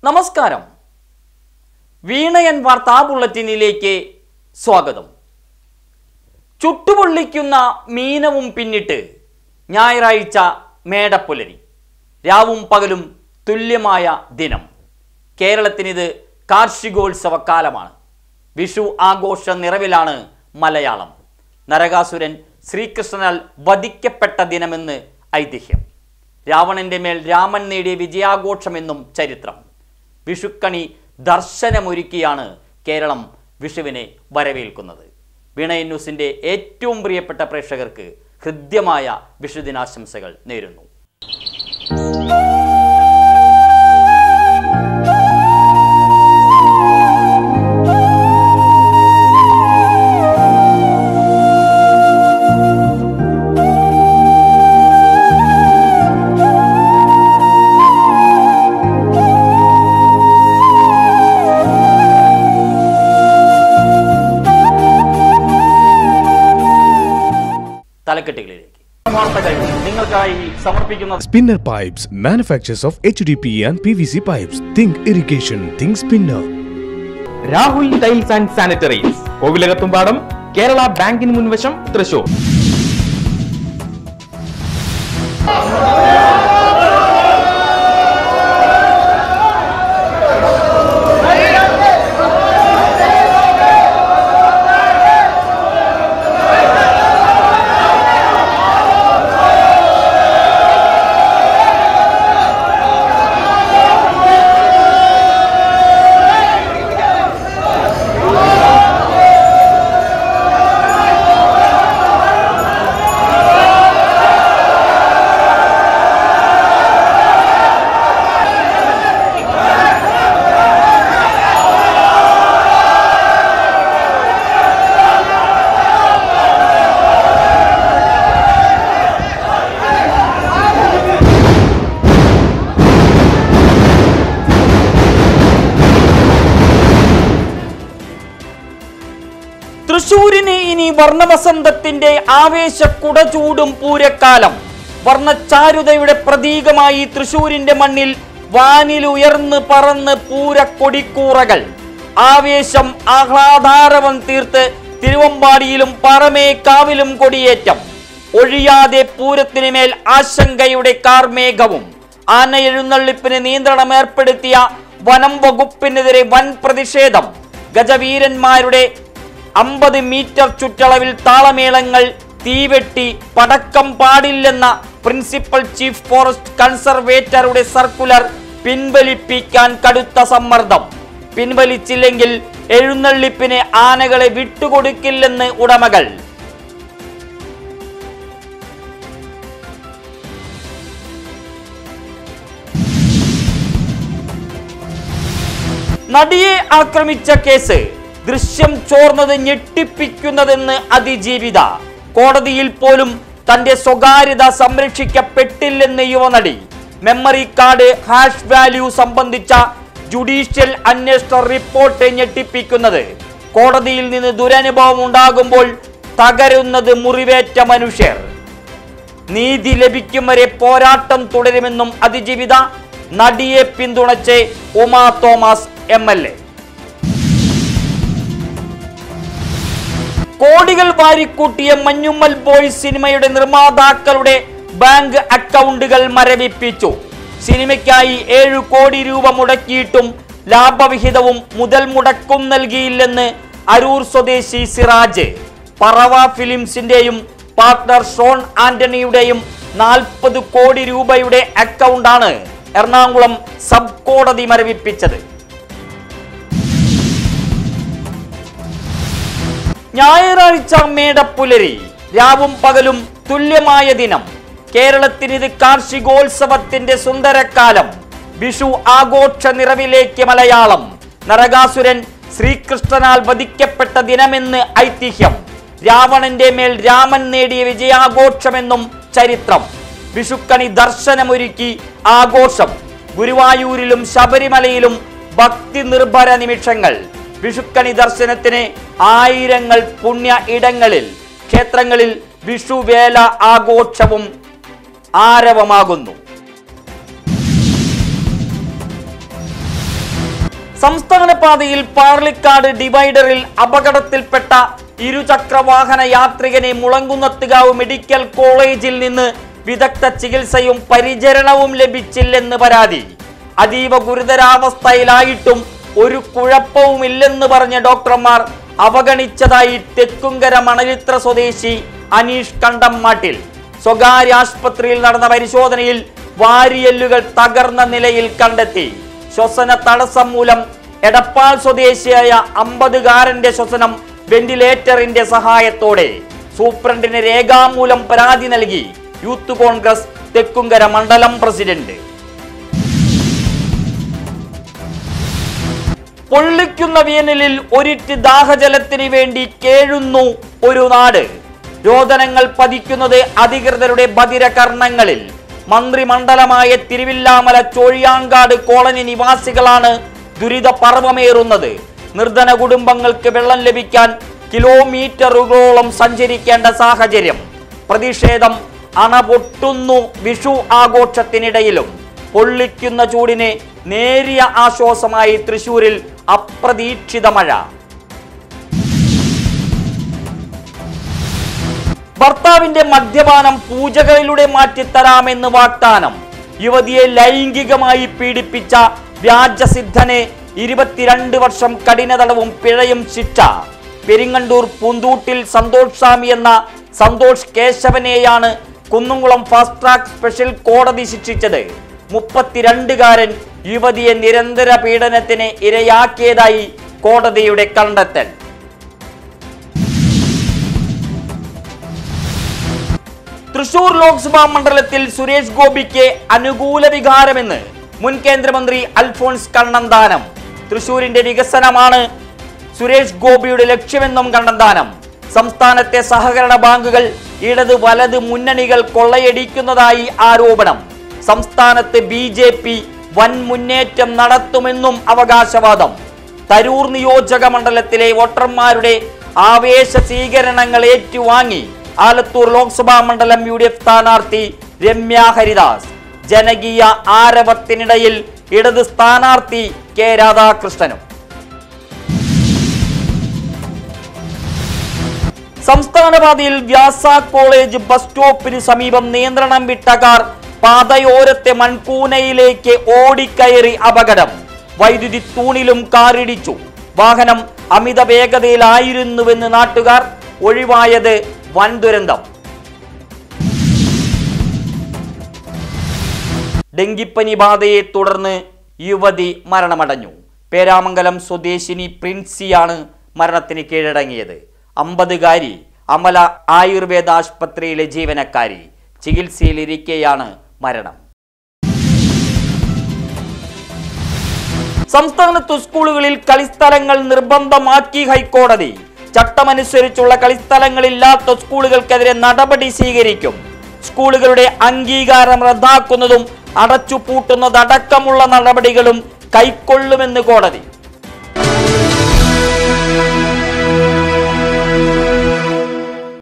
നമസ്കാരം വീണയൻ വാർത്താ ബുള്ളറ്റിനിലേക്ക് സ്വാഗതം ചുട്ടുപൊള്ളിക്കുന്ന മീനവും പിന്നിട്ട് ഞായറാഴ്ച മേടപ്പുലരി രാവും പകലും തുല്യമായ ദിനം കേരളത്തിനിത് കാർഷികോത്സവ കാലമാണ് വിഷു ആഘോഷ നിറവിലാണ് മലയാളം നരകാസുരൻ ശ്രീകൃഷ്ണനാൽ വധിക്കപ്പെട്ട ദിനമെന്ന് ഐതിഹ്യം രാവണന്റെ മേൽ രാമൻ നേടിയ വിജയാഘോഷമെന്നും ചരിത്രം വിഷുക്കണി ദർശനമൊരുക്കിയാണ് കേരളം വിഷുവിനെ വരവേൽക്കുന്നത് വിണയ ന്യൂസിന്റെ ഏറ്റവും പ്രിയപ്പെട്ട പ്രേക്ഷകർക്ക് ഹൃദ്യമായ വിഷുദിനാശംസകൾ നേരുന്നു തലക്കെട്ടുകളിലേക്ക് വാർത്തകൾ നിങ്ങൾക്കായി സമർപ്പിക്കുന്നത് Spinner Pipes manufactures of HDP and PVC pipes. Think irrigation, think spinner. Rahul tiles and sanitaries Kovilakathumpadam Kerala ബാങ്കിന് മുൻവശം തൃശൂർ തൃശൂരിന് ഇനി വർണ്ണവസന്തത്തിന്റെ ആവേശ കുടചൂടും പൂരക്കാലം വർണ്ണചാരുതയുടെ പ്രതീകമായി തൃശൂരിന്റെ മണ്ണിൽ വാനിൽ ഉയർന്ന് പറന്ന് പൂരക്കൊടിക്കൂറകൾ ആവേശം ആഹ്ലാദാരവം തീർത്ത് തിരുവമ്പാടിയിലും പറമേക്കാവിലും കൊടിയേറ്റം ഒഴിയാതെ പൂരത്തിന് മേൽ ആശങ്കയുടെ കാർമേഘവും ആന എഴുന്നള്ളിപ്പിന് നിയന്ത്രണം ഏർപ്പെടുത്തിയ വനം വകുപ്പിനെതിരെ വൻ പ്രതിഷേധം ഗജവീരന്മാരുടെ അമ്പത് മീറ്റർ ചുറ്റളവിൽ താളമേളങ്ങൾ തീവെട്ടി പടക്കം പാടില്ലെന്ന പ്രിൻസിപ്പൽ ചീഫ് ഫോറസ്റ്റ് കൺസർവേറ്ററുടെ സർക്കുലർ പിൻവലിപ്പിക്കാൻ കടുത്ത സമ്മർദ്ദം പിൻവലിച്ചില്ലെങ്കിൽ എഴുന്നള്ളിപ്പിന് ആനകളെ വിട്ടുകൊടുക്കില്ലെന്ന് ഉടമകൾ നടിയെ ആക്രമിച്ച കേസ് ദൃശ്യം ചോർന്നത് ഞെട്ടിപ്പിക്കുന്നതെന്ന് അതിജീവിത കോടതിയിൽ പോലും തന്റെ സ്വകാര്യത സംരക്ഷിക്കപ്പെട്ടില്ലെന്ന് യുവനടി മെമ്മറി കാർഡ് ഹാഷ് വാല്യൂ സംബന്ധിച്ച ജുഡീഷ്യൽ അന്വേഷണ റിപ്പോർട്ട് ഞെട്ടിപ്പിക്കുന്നത് കോടതിയിൽ നിന്ന് ദുരനുഭവം ഉണ്ടാകുമ്പോൾ തകരുന്നത് മുറിവേറ്റ മനുഷ്യർ നീതി ലഭിക്കും വരെ പോരാട്ടം തുടരുമെന്നും അതിജീവിത നടിയെ പിന്തുണച്ച് Uma Thomas M L A കോടികൾ വാരിക്കൂട്ടിയ മഞ്ഞുമ്മൽ ബോയ്സ് സിനിമയുടെ നിർമ്മാതാക്കളുടെ ബാങ്ക് അക്കൗണ്ടുകൾ മരവിപ്പിച്ചു സിനിമയ്ക്കായി ഏഴു കോടി രൂപ മുടക്കിയിട്ടും ലാഭവിഹിതവും മുതൽ മുടക്കും നൽകിയില്ലെന്ന് അരൂർ സ്വദേശി സിറാജ് പറവ ഫിലിംസിന്റെയും പാർട്ണർ ഷോൺ ആന്റണിയുടെയും നാൽപ്പത് കോടി രൂപയുടെ അക്കൗണ്ടാണ് എറണാകുളം സബ് കോടതി മരവിപ്പിച്ചത് ഞായറാഴ്ച മേടപ്പുലരി രാവും പകലും തുല്യമായ ദിനം കേരളത്തിനിത് കാർഷികോത്സവത്തിന്റെ സുന്ദരക്കാലം വിഷു ആഘോഷ നിറവിലേക്ക് മലയാളം നരകാസുരൻ ശ്രീകൃഷ്ണനാൽ വധിക്കപ്പെട്ട ദിനമെന്ന് ഐതിഹ്യം രാവണന്റെ മേൽ രാമൻ നേടിയ വിജയാഘോഷമെന്നും ചരിത്രം വിഷുക്കണി ദർശനമൊരുക്കി ആഘോഷം ഗുരുവായൂരിലും ശബരിമലയിലും ഭക്തി നിർഭര നിമിഷങ്ങൾ വിഷുക്കണി ദർശനത്തിന് ആയിരങ്ങൾ പുണ്യ ഇടങ്ങളിൽ ക്ഷേത്രങ്ങളിൽ വിഷുവേല ആഘോഷവും ആരവമാകുന്നു സംസ്ഥാന പാതയിൽ പാർലിക്കാട് ഡിവൈഡറിൽ അപകടത്തിൽപ്പെട്ട ഇരുചക്രവാഹന യാത്രികനെ മുളങ്കുന്നത്തുകാവ് മെഡിക്കൽ കോളേജിൽ നിന്ന് വിദഗ്ധ ചികിത്സയും പരിചരണവും ലഭിച്ചില്ലെന്ന് പരാതി അതീവ ഗുരുതരാവസ്ഥയിലായിട്ടും ഒരു കുഴപ്പവുമില്ലെന്ന് പറഞ്ഞ ഡോക്ടർമാർ അവഗണിച്ചതായി തെക്കുംകര മണലിത്ര സ്വദേശി അനീഷ് കണ്ടമ്മാട്ടിൽ സ്വകാര്യ ആശുപത്രിയിൽ നടന്ന പരിശോധനയിൽ വാരിയല്ലുകൾ തകർന്ന നിലയിൽ കണ്ടെത്തി ശ്വസന തടസ്സം മൂലം എടപ്പാൾ സ്വദേശിയായ അമ്പതുകാരന്റെ ശ്വസനം വെന്റിലേറ്ററിന്റെ സഹായത്തോടെ സൂപ്രണ്ടിന് രേഖാമൂലം പരാതി നൽകി യൂത്ത് കോൺഗ്രസ് തെക്കുംകര മണ്ഡലം പ്രസിഡന്റ് പൊള്ളിക്കുന്ന വേനലിൽ ഒരിറ്റ് ദാഹജലത്തിന് വേണ്ടി കേഴുന്നു ഒരു നാട് രോദനങ്ങൾ പതിക്കുന്നത് അധികൃതരുടെ ബദിര കർണങ്ങളിൽ മന്ത്രിമണ്ഡലമായ തിരുവില്ലാമല ചോഴിയാങ്കാട് കോളനി നിവാസികളാണ് ദുരിത പർവമേറുന്നത് നിർധന കുടുംബങ്ങൾക്ക് വെള്ളം ലഭിക്കാൻ കിലോമീറ്ററുകളോളം സഞ്ചരിക്കേണ്ട സാഹചര്യം പ്രതിഷേധം അണപൊട്ടുന്നു വിഷു ആഘോഷത്തിനിടയിലും പൊള്ളിക്കുന്ന ചൂടിന് നേരിയ ആശ്വാസമായി തൃശൂരിൽ അപ്രതീക്ഷിത മഴ ഭർത്താവിന്റെ മദ്യപാനം പൂജകളിലൂടെ മാറ്റിത്തരാമെന്ന് വാഗ്ദാനം യുവതിയെ ലൈംഗികമായി പീഡിപ്പിച്ച വ്യാജസിദ്ധനെ ഇരുപത്തിരണ്ട് വർഷം കഠിന തടവും പിഴയും ശിക്ഷ പെരിങ്ങണ്ടൂർ പൂന്തൂട്ടിൽ സന്തോഷ് സ്വാമി എന്ന സന്തോഷ് കേശവനെയാണ് കുന്നുംകുളം ഫാസ്റ്റ് ട്രാക്ക് സ്പെഷ്യൽ കോടതി ശിക്ഷിച്ചത് മുപ്പത്തിരണ്ടുകാരൻ യുവതിയെ നിരന്തര പീഡനത്തിന് ഇരയാക്കിയതായി കോടതിയുടെ കണ്ടെത്തൽ തൃശൂർ ലോക്സഭാ മണ്ഡലത്തിൽ സുരേഷ് ഗോപിക്ക് അനുകൂല വികാരമെന്ന് മുൻ കേന്ദ്രമന്ത്രി അൽഫോൺസ് കണ്ണന്താനം തൃശൂരിന്റെ വികസനമാണ് സുരേഷ് ഗോപിയുടെ ലക്ഷ്യമെന്നും കണ്ണന്താനം സംസ്ഥാനത്തെ സഹകരണ ബാങ്കുകൾ ഇടത് വലത് മുന്നണികൾ കൊള്ളയടിക്കുന്നതായി ആരോപണം സംസ്ഥാനത്ത് ബി ജെ പി വൻ മുന്നേറ്റം നടത്തുമെന്നും അവകാശവാദം തരൂർ നിയോജക മണ്ഡലത്തിലെ വോട്ടർമാരുടെ ആവേശ സ്വീകരണങ്ങൾ ഏറ്റുവാങ്ങി ആലത്തൂർ ലോക്സഭാ മണ്ഡലം യു ഡി എഫ് സ്ഥാനാർത്ഥി രമ്യ ഹരിദാസ് ജനകീയ ആരവത്തിനിടയിൽ ഇടത് സ്ഥാനാർത്ഥി കെ രാധാകൃഷ്ണനും സംസ്ഥാന പാതയിൽ വ്യാസ കോളേജ് ബസ് സ്റ്റോപ്പിന് സമീപം നിയന്ത്രണം വിട്ട കാർ പാതയോരത്തെ മൺകൂനയിലേക്ക് ഓടിക്കയറി അപകടം വൈദ്യുതി തൂണിലും കാറിടിച്ചു വാഹനം അമിത വേഗതയിലായിരുന്നുവെന്ന് നാട്ടുകാർ ഒഴിവായത് വൻ ദുരന്തം ഡെങ്കിപ്പനി ബാധയെ തുടർന്ന് യുവതി മരണമടഞ്ഞു പേരാമംഗലം സ്വദേശിനി പ്രിൻസിയാണ് മരണത്തിന് കീഴടങ്ങിയത് അമ്പതുകാരി അമല ആയുർവേദ ആശുപത്രിയിലെ ജീവനക്കാരി ചികിത്സയിലിരിക്കെയാണ് മരണം സംസ്ഥാനത്ത് സ്കൂളുകളിൽ കളിസ്ഥലങ്ങൾ നിർബന്ധമാക്കി ഹൈക്കോടതി ചട്ടമനുസരിച്ചുള്ള കളിസ്ഥലങ്ങളില്ലാത്ത സ്കൂളുകൾക്കെതിരെ നടപടി സ്വീകരിക്കും സ്കൂളുകളുടെ അംഗീകാരം റദ്ദാക്കുന്നതും അടച്ചുപൂട്ടുന്നതടക്കമുള്ള നടപടികളും കൈക്കൊള്ളുമെന്ന് കോടതി